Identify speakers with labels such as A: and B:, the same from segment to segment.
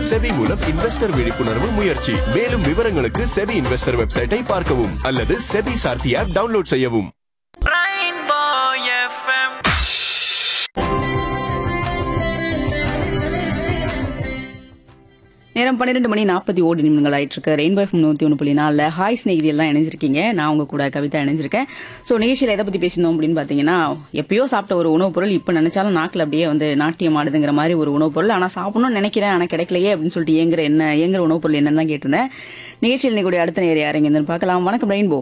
A: SEBI மூலம் investor விழிப்புணர்வு முயற்சி மேலும் விவரங்களுக்கு செபி இன்வெஸ்டர் வெப்சைட்டை பார்க்கவும் அல்லது செபி சார்த்தி ஆப் டவுன்லோட் செய்யவும்
B: Rainbow FM.
C: நேரம் பன்னிரெண்டு மணி நாற்பத்தி ஓடி நிமிடங்கள் ஆயிட்டு இருக்கு ரெயின்போ எஃப்எம் நூத்தி ஒன்று புள்ளி நாலில் ஹாய் ஸ்நேகிதி எல்லாம் இணைஞ்சிருக்கீங்க நான் உங்க கூட கவிதா இணைஞ்சிருக்கேன் ஸோ நிகழ்ச்சியில் எதை பத்தி பேசினோம் அப்படின்னு பாத்தீங்கன்னா எப்பயோ சாப்பிட்ட ஒரு உணவுப் பொருள் இப்போ நினைச்சாலும் நாக்கில் அப்படியே வந்து நாட்டியம் ஆடுதுங்கிற மாதிரி ஒரு உணவுப் பொருள் ஆனா சாப்பிடணும்னு நினைக்கிறேன் ஆனா கிடைக்கலையே அப்படின்னு சொல்லிட்டு ஏங்குற என்ன ஏங்குற உணவுப் பொருள் என்னன்னு தான் கேட்டிருந்தேன் நிகழ்ச்சியில் இன்னைக்கு அடுத்த நேரம் யாருங்க பார்க்கலாம் வணக்கம் ரெயின்போ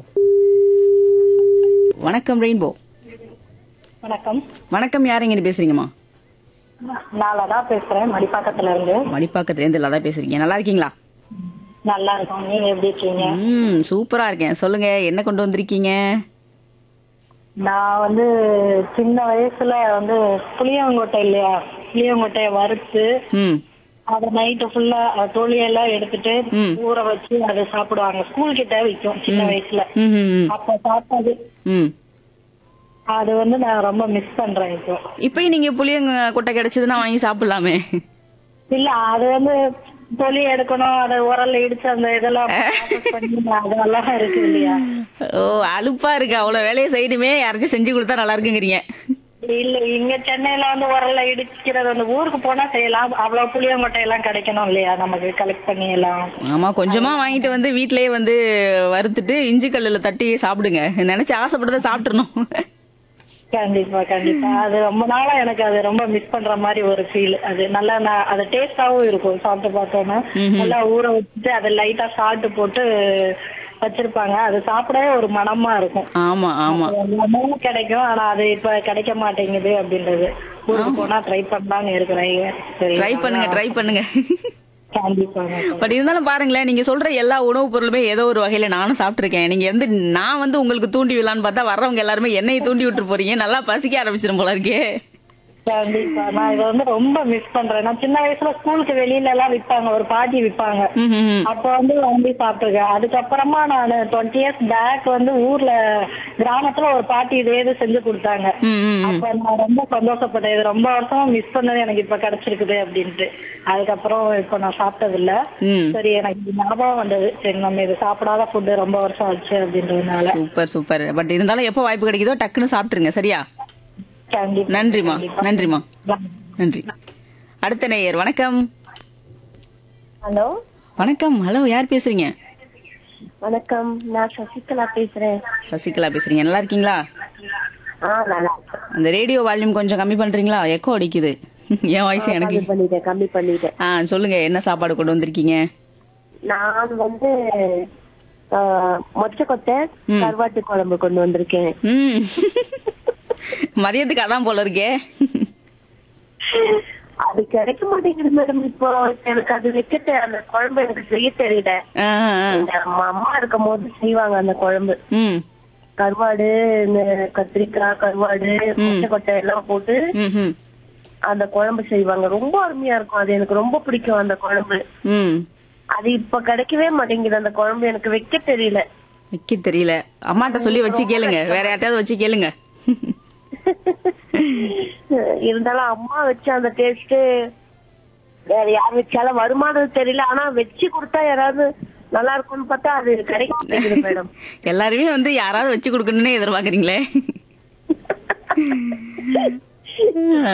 C: வணக்கம் ரெயின்போ
D: வணக்கம்
C: வணக்கம் யாருங்க பேசுறீங்கம்மா
D: நான் லதா பேசுறேன் மடிப்பாக்கத்துல இருந்து
C: மடிப்பாக்கத்துல இருந்து லதா பேசுறீங்க நல்லா இருக்கீங்களா
D: நல்லா இருக்கோம் நீங்க எப்படி இருக்கீங்க
C: ம் சூப்பரா இருக்கேன் சொல்லுங்க என்ன கொண்டு வந்திருக்கீங்க
D: நான் வந்து சின்ன வயசுல வந்து புளியங்கொட்டை இல்லையா புளியங்கொட்டைய வறுத்து
C: ம்
D: அதை நைட்டு ஃபுல்லா தோழியெல்லாம் எடுத்துட்டு
C: ம்.
D: ஊற வச்சு அதை சாப்பிடுவாங்க ஸ்கூல் கிட்ட விற்கும் சின்ன வயசுல
C: ம் ம், ம்
D: அப்ப சாப்பிட்டது
C: ம்
D: அது வந்து நான் ரொம்ப மிஸ் பண்றேன் இப்போ
C: இப்பயும் நீங்க புளியங்க கொட்டை கிடைச்சதுன்னா வாங்கி சாப்பிடலாமே
D: இல்ல அது வந்து தொலி எடுக்கணும் அதை உரல்ல இடிச்சு அந்த இதெல்லாம் process பண்ணி அதெல்லாம் இருக்கு இல்லையா
C: ஓ அலுப்பா இருக்கு அவ்வளவு வேலையை செய்யணுமே யாராச்சும் செஞ்சு கொடுத்தா நல்லா இருக்குங்கிறீங்க
D: இல்ல இங்க சென்னையில வந்து உரல்ல இடிக்கிறது அந்த ஊருக்கு போனா செய்யலாம் அவ்வளவு புளியங்கொட்டை எல்லாம் கிடைக்கணும் இல்லையா நமக்கு கலெக்ட் பண்ணி எல்லாம்
C: ஆமா கொஞ்சமா வாங்கிட்டு வந்து வீட்லயே வந்து வறுத்துட்டு இஞ்சி கல்லுல தட்டி சாப்பிடுங்க நினைச்சு ஆசைப்பட்டதை சாப்பிட்டுறணும்
D: கண்டிப்பா கண்டிப்பா அது ரொம்ப நாளா எனக்கு அது ரொம்ப மிஸ் பண்ற மாதிரி ஒரு ஃபீல் அது நல்லா நான் அது டேஸ்டாவும் இருக்கும் சாப்பிட்டு பார்த்தோன்னா நல்லா ஊற வச்சுட்டு அதை லைட்டா சால்ட் போட்டு வச்சிருப்பாங்க அது சாப்பிடவே ஒரு மனமா இருக்கும்
C: ஆமா ஆமா
D: எல்லாமே கிடைக்கும் ஆனா அது இப்ப கிடைக்க மாட்டேங்குது அப்படின்றது ஊருக்கு போனா ட்ரை பண்ணலாம்னு இருக்கிறேன் சரி
C: ட்ரை பண்ணுங்க ட்ரை பண்ணுங்க
D: கண்டிப்பாங்க
C: பட் இருந்தாலும் பாருங்களேன் நீங்க சொல்ற எல்லா உணவுப் பொருளுமே ஏதோ ஒரு வகையில நானும் சாப்பிட்டிருக்கேன் நீங்க வந்து நான் வந்து உங்களுக்கு தூண்டி விடலான்னு பார்த்தா வர்றவங்க எல்லாருமே என்னைய தூண்டி விட்டு போறீங்க நல்லா பசிக்க ஆரம்பிச்சிடும் போல இருக்கே
D: கண்டிப்பா நான் இதை வந்து ரொம்ப மிஸ் பண்றேன் நான் சின்ன வயசுல ஸ்கூலுக்கு வெளியில எல்லாம் விப்பாங்க ஒரு பாட்டி விப்பாங்க
C: ம், ம், ம்.
D: அப்ப வந்து வாங்கி சாப்பிட்டுருக்கேன் அதுக்கப்புறமா நான் டுவெண்ட்டி இயர்ஸ் பேக் வந்து ஊர்ல கிராமத்துல ஒரு பாட்டி இதே இது செஞ்சு கொடுத்தாங்க
C: ம், ம், ம்.
D: அப்ப நான் ரொம்ப சந்தோஷப்பட்டேன் இது ரொம்ப வருஷமா மிஸ் பண்ணது எனக்கு இப்ப கிடைச்சிருக்குது அப்படின்ட்டு அதுக்கப்புறம் இப்ப நான் சாப்பிட்டது இல்ல
C: ம்.
D: சரி எனக்கு இது ஞாபகம் வந்தது சரி நம்ம இது சாப்பிடாத ஃபுட்டு ரொம்ப வருஷம் ஆச்சு அப்படின்றதுனால
C: சூப்பர் சூப்பர் பட் இருந்தாலும் எப்போ வாய்ப்பு கிடைக்குதோ டக்குன்னு சாப்பிட்டுருங்க சரியா
D: கண்டிப்பா
C: நன்றிமா
D: கண்டிப்பா.
C: நன்றிமா
D: Bye.
C: நன்றி அடுத்த நேயர் வணக்கம்
E: ஹலோ
C: வணக்கம் ஹலோ யார் பேசுறீங்க
E: வணக்கம் நான் சசிகலா பேசுறேன்
C: சசிகலா பேசுறீங்க நல்லா இருக்கீங்களா
E: ஆ நல்லா இருக்கேன்.
C: அந்த ரேடியோ வால்யூம் கொஞ்சம் கம்மி பண்றீங்களா எக்கோ அடிக்குது என் வாய்ஸ் எனக்கு
E: கம்மி பண்ணிட்டேன் கம்மி பண்ணிட்டேன்
C: ஆ சொல்லுங்க என்ன சாப்பாடு கொண்டு வந்திருக்கீங்க
E: நான் வந்து ஆ, மொச்சக்கொட்டை கருவாட்டு குழம்பு கொண்டு வந்திருக்கேன்
C: ம் மதியத்துக்கு அதான் போல இருக்கே
E: அது கிடைக்க மாட்டேங்குது மேடம் இப்போ எனக்கு அது வைக்கிட்டு அந்த குழம்பு எனக்கு செய்ய தெரியல
C: ஆ, ஆ, ஆ.
E: எங்க அம்மா அம்மா இருக்கும் போது செய்வாங்க அந்த குழம்பு
C: ம்
E: கருவாடு இந்த கத்திரிக்காய் கருவாடு மொச்சக்கொட்டை எல்லாம் போட்டு
C: ம் ம்
E: அந்த குழம்பு செய்வாங்க ரொம்ப அருமையா இருக்கும் அது எனக்கு ரொம்ப பிடிக்கும் அந்த குழம்பு
C: ம்
E: அது இப்ப கிடைக்கவே மாட்டேங்குது அந்த குழம்பு எனக்கு வைக்க தெரியல
C: வைக்க தெரியல அம்மாட்ட சொல்லி வச்சு கேளுங்க வேற யார்ட்டையாவது வச்சு கேளுங்க
E: இருந்தாலும் அம்மா வச்ச அந்த டேஸ்ட் வேற யார் வச்சாலும் வருமானது தெரியல ஆனா வச்சு கொடுத்தா யாராவது நல்லா இருக்கும்னு பார்த்தா அது கிடைக்க மாட்டேங்குது மேடம்
C: எல்லாருமே வந்து யாராவது வச்சு கொடுக்கணும்னு எதிர்பார்க்கறீங்களே